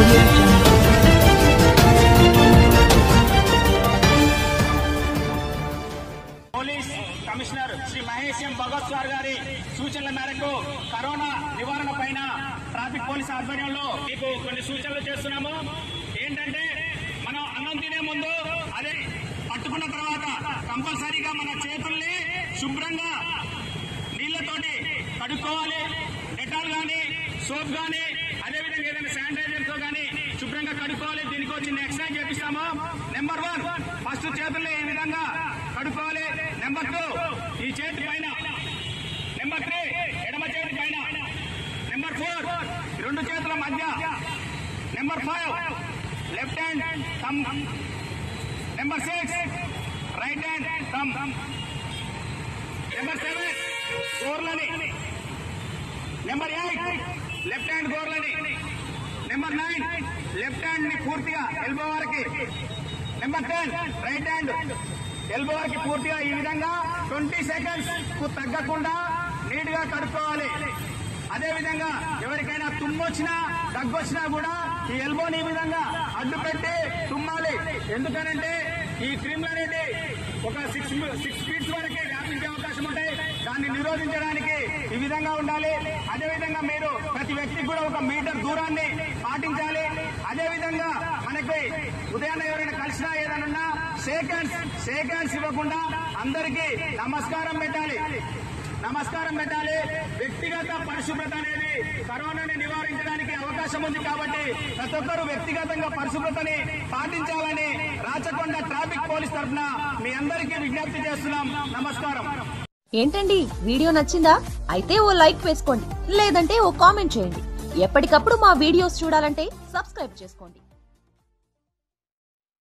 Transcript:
audio jungle. Police commissioner Shri Mahesh M Bhagat sir గారి సూచనల మేరకు కరోనా నివారణ పైన ట్రాఫిక్ పోలీస్ ఆధ్వర్యంలో మీకు కొన్ని సూచనలు చేస్తున్నాము ఏంటంటే మనం అన్నం తినే ముందు అదే పట్టుకున్న తర్వాత కంపల్సరీగా మన చేతుల్ని శుభ్రంగా నీళ్లతోటి కడుక్కోవాలి డెటాల్ గాని సోప్ గాని అదేవిధంగా ఏదైనా శానిటైజర్ తో గాని శుభ్రంగా కడుక్కోవాలి దీనికి వచ్చి ఎక్స్ట్రా చేపిస్తాము నెంబర్ వన్ ఫస్ట్ చేతుల్ని ఈ విధంగా కడుక్కోవాలి నెంబర్ టూ ఈ చేతి పైన నెంబర్ త్రీ ఎడమ చేతి పైన నెంబర్ ఫోర్ రెండు చేతుల మధ్య number five left hand thumb number six right hand thumb number seven గోర్లని నెంబర్ ఎయిట్ లెఫ్ట్ హ్యాండ్ గోర్లని నెంబర్ నైన్ లెఫ్ట్ హ్యాండ్ ని పూర్తిగా ఎల్బో వరకు number ten right hand elbow వరకు పూర్తిగా ఈ విధంగా ట్వంటీ సెకండ్స్ కు తగ్గకుండా నీట్ గా కడుక్కోవాలి అదే విధంగా ఎవరికైనా తుమ్మొచ్చినా దగ్గొచ్చినా కూడా ఈ ఎల్బోని ఈ విధంగా అడ్డు పెట్టి తుమ్మాలి ఎందుకనంటే ఈ క్రిములు అనేది ఒక సిక్స్ సిక్స్ ఫీట్స్ వరకే వ్యాపించే అవకాశం ఉంటాయి దాన్ని నిరోధించడానికి ఈ విధంగా ఉండాలి అదే విధంగా మీరు ప్రతి వ్యక్తికి కూడా ఒక మీటర్ దూరాన్ని పాటించాలి అదే విధంగా మనకి ఉదయాన్నే ఎవరైనా కలిసినా ఏదైనా షేక్ హ్యాండ్స్ షేక్ హ్యాండ్స్ ఇవ్వకుండా అందరికీ నమస్కారం పెట్టాలి నమస్కారం పెట్టాలి వ్యక్తిగత పరిశుభ్రత అనేది కరోనాని నివారించడానికి అవకాశం ఉంది కాబట్టి ప్రతి ఒక్కరూ వ్యక్తిగతంగా పరిశుభ్రతని పాటించాలని రాచకొండ ట్రాఫిక్ పోలీస్ తరఫున మీ అందరికీ విజ్ఞప్తి చేస్తున్నాం నమస్కారం ఏంటండి వీడియో నచ్చిందా అయితే ఓ లైక్ వేసుకోండి లేదంటే ఓ కామెంట్ చేయండి ఎప్పటికప్పుడు మా వీడియోస్ చూడాలంటే సబ్స్క్రైబ్ చేసుకోండి